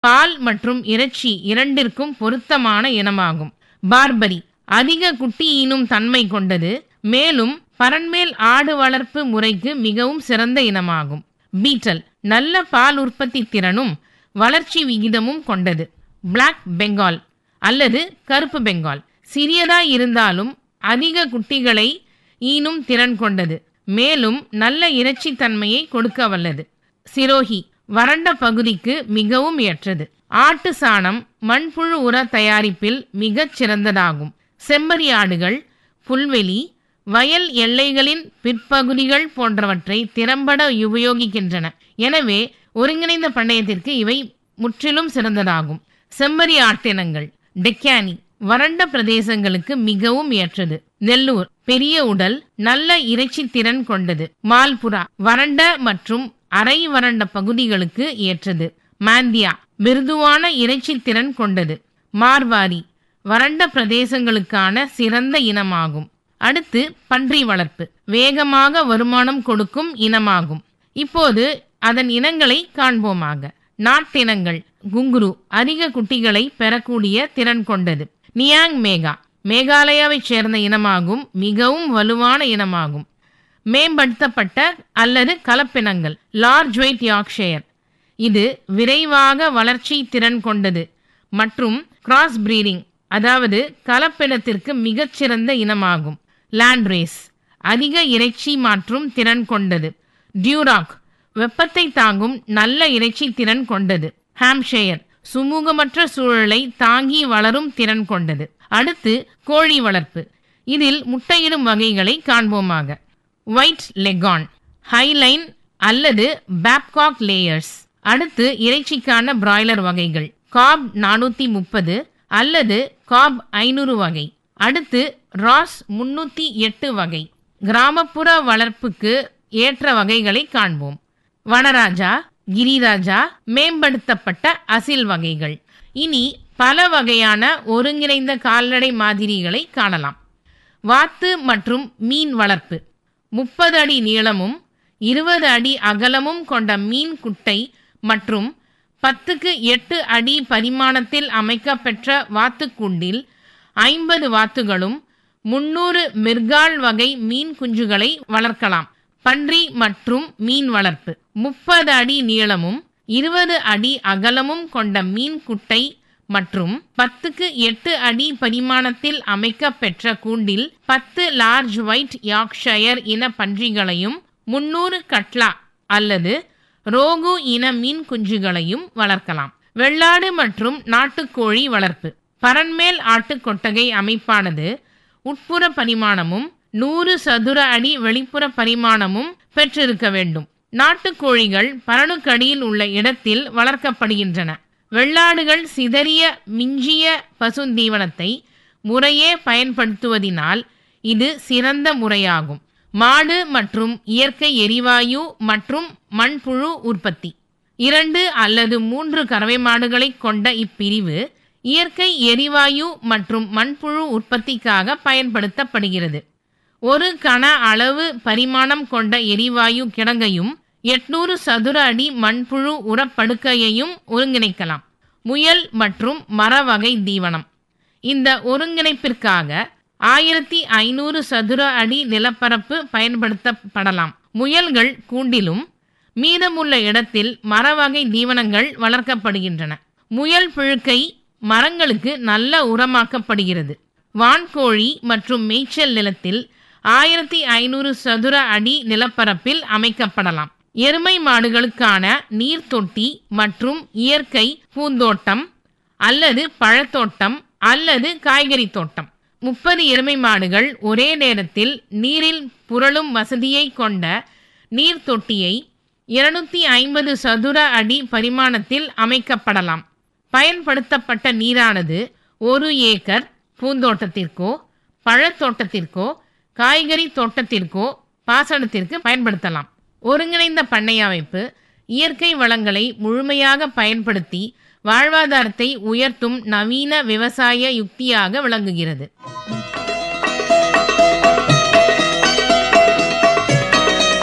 பால் மற்றும் இறைச்சி இரண்டிற்கும் பொருத்தமான இனமாகும் பார்பரி அதிக குட்டி ஈனும் தன்மை கொண்டது மேலும் பரண்மேல் ஆடு வளர்ப்பு முறைக்கு மிகவும் சிறந்த இனமாகும் பீட்டல் நல்ல பால் உற்பத்தி திறனும் வளர்ச்சி விகிதமும் கொண்டது பிளாக் பெங்கால் அல்லது கருப்பு பெங்கால் சிறியதாய் இருந்தாலும் அதிக குட்டிகளை ஈனும் திறன் கொண்டது மேலும் நல்ல இறைச்சி தன்மையை கொடுக்க வல்லது சிரோஹி வறண்ட பகுதிக்கு மிகவும் ஏற்றது ஆட்டு சாணம் மண்புழு உர தயாரிப்பில் மிகச் சிறந்ததாகும் செம்மறி ஆடுகள் புல்வெளி வயல் எல்லைகளின் பிற்பகுதிகள் போன்றவற்றை திறம்பட உபயோகிக்கின்றன எனவே ஒருங்கிணைந்த பண்ணையத்திற்கு இவை முற்றிலும் சிறந்ததாகும் செம்மறி ஆட்டினங்கள் டெக்கானி வறண்ட பிரதேசங்களுக்கு மிகவும் ஏற்றது நெல்லூர் பெரிய உடல் நல்ல இறைச்சி திறன் கொண்டது மால்புரா வறண்ட மற்றும் அரை வறண்ட பகுதிகளுக்கு ஏற்றது மாந்தியா மிருதுவான இறைச்சி திறன் கொண்டது மார்வாரி வறண்ட பிரதேசங்களுக்கான சிறந்த இனமாகும் அடுத்து பன்றி வளர்ப்பு வேகமாக வருமானம் கொடுக்கும் இனமாகும் இப்போது அதன் இனங்களை காண்போமாக நாட்டினங்கள் குங்குரு அதிக குட்டிகளை பெறக்கூடிய திறன் கொண்டது நியாங் மேகா மேகாலயாவைச் சேர்ந்த இனமாகும் மிகவும் வலுவான இனமாகும் மேம்படுத்தப்பட்ட அல்லது கலப்பினங்கள் லார்ஜ் வெயிட் யார்க்ஷயர் இது விரைவாக வளர்ச்சி திறன் கொண்டது மற்றும் கிராஸ் பிரீடிங் அதாவது கலப்பினத்திற்கு மிகச்சிறந்த இனமாகும் லேண்ட் ரேஸ் அதிக இறைச்சி மாற்றும் திறன் கொண்டது டியூராக் வெப்பத்தை தாங்கும் நல்ல இறைச்சி திறன் கொண்டது ஹாம்ஷெயர் சுமூகமற்ற சூழலை தாங்கி வளரும் திறன் கொண்டது அடுத்து கோழி வளர்ப்பு இதில் முட்டையிடும் வகைகளை காண்போமாக ஒயிட் லெகான் ஹைலைன் அல்லது பேப்காக் லேயர்ஸ் அடுத்து இறைச்சிக்கான பிராய்லர் வகைகள் காப் நானூற்றி முப்பது அல்லது காப் ஐநூறு வகை அடுத்து ராஸ் முன்னூற்றி எட்டு வகை கிராமப்புற வளர்ப்புக்கு ஏற்ற வகைகளை காண்போம் வனராஜா கிரிராஜா மேம்படுத்தப்பட்ட அசில் வகைகள் இனி பல வகையான ஒருங்கிணைந்த கால்நடை மாதிரிகளை காணலாம் வாத்து மற்றும் மீன் வளர்ப்பு முப்பது அடி நீளமும் இருபது அடி அகலமும் கொண்ட மீன் குட்டை மற்றும் பத்துக்கு எட்டு அடி பரிமாணத்தில் அமைக்கப்பெற்ற வாத்துக்கூண்டில் ஐம்பது வாத்துகளும் முன்னூறு மிர்கால் வகை மீன் குஞ்சுகளை வளர்க்கலாம் பன்றி மற்றும் மீன் வளர்ப்பு முப்பது அடி நீளமும் இருபது அடி அகலமும் கொண்ட மீன் குட்டை மற்றும் பத்துக்கு எட்டு அடி பரிமாணத்தில் அமைக்கப்பெற்ற கூண்டில் பத்து லார்ஜ் ஒயிட் யார்க்ஷயர் இன பன்றிகளையும் முன்னூறு கட்லா அல்லது ரோகு இன மீன் குஞ்சுகளையும் வளர்க்கலாம் வெள்ளாடு மற்றும் நாட்டுக்கோழி வளர்ப்பு பரன்மேல் ஆட்டு கொட்டகை அமைப்பானது உட்புற பரிமாணமும் நூறு சதுர அடி வெளிப்புற பரிமாணமும் பெற்றிருக்க வேண்டும் நாட்டுக்கோழிகள் பரணுக்கடியில் உள்ள இடத்தில் வளர்க்கப்படுகின்றன வெள்ளாடுகள் சிதறிய மிஞ்சிய பசுந்தீவனத்தை முறையே பயன்படுத்துவதினால் இது சிறந்த முறையாகும் மாடு மற்றும் இயற்கை எரிவாயு மற்றும் மண்புழு உற்பத்தி இரண்டு அல்லது மூன்று கறவை மாடுகளை கொண்ட இப்பிரிவு இயற்கை எரிவாயு மற்றும் மண்புழு உற்பத்திக்காக பயன்படுத்தப்படுகிறது ஒரு கன அளவு பரிமாணம் கொண்ட எரிவாயு கிடங்கையும் எட்நூறு சதுர அடி மண்புழு உரப்படுக்கையையும் ஒருங்கிணைக்கலாம் முயல் மற்றும் மர வகை தீவனம் இந்த ஒருங்கிணைப்பிற்காக ஆயிரத்தி ஐநூறு சதுர அடி நிலப்பரப்பு பயன்படுத்தப்படலாம் முயல்கள் கூண்டிலும் மீதமுள்ள இடத்தில் மரவகை தீவனங்கள் வளர்க்கப்படுகின்றன முயல் புழுக்கை மரங்களுக்கு நல்ல உரமாக்கப்படுகிறது வான்கோழி மற்றும் மேய்ச்சல் நிலத்தில் ஆயிரத்தி ஐநூறு சதுர அடி நிலப்பரப்பில் அமைக்கப்படலாம் எருமை மாடுகளுக்கான நீர்த்தொட்டி மற்றும் இயற்கை பூந்தோட்டம் அல்லது பழத்தோட்டம் அல்லது காய்கறி தோட்டம் முப்பது எருமை மாடுகள் ஒரே நேரத்தில் நீரில் புரளும் வசதியை கொண்ட நீர் தொட்டியை இருநூத்தி ஐம்பது சதுர அடி பரிமாணத்தில் அமைக்கப்படலாம் பயன்படுத்தப்பட்ட நீரானது ஒரு ஏக்கர் பூந்தோட்டத்திற்கோ பழத்தோட்டத்திற்கோ காய்கறி தோட்டத்திற்கோ பாசனத்திற்கு பயன்படுத்தலாம் ஒருங்கிணைந்த பண்ணை அமைப்பு இயற்கை வளங்களை முழுமையாக பயன்படுத்தி வாழ்வாதாரத்தை உயர்த்தும் நவீன விவசாய யுக்தியாக விளங்குகிறது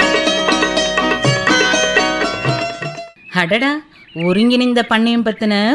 அடடா ஒருங்கிணைந்த பண்ணையம் பத்தின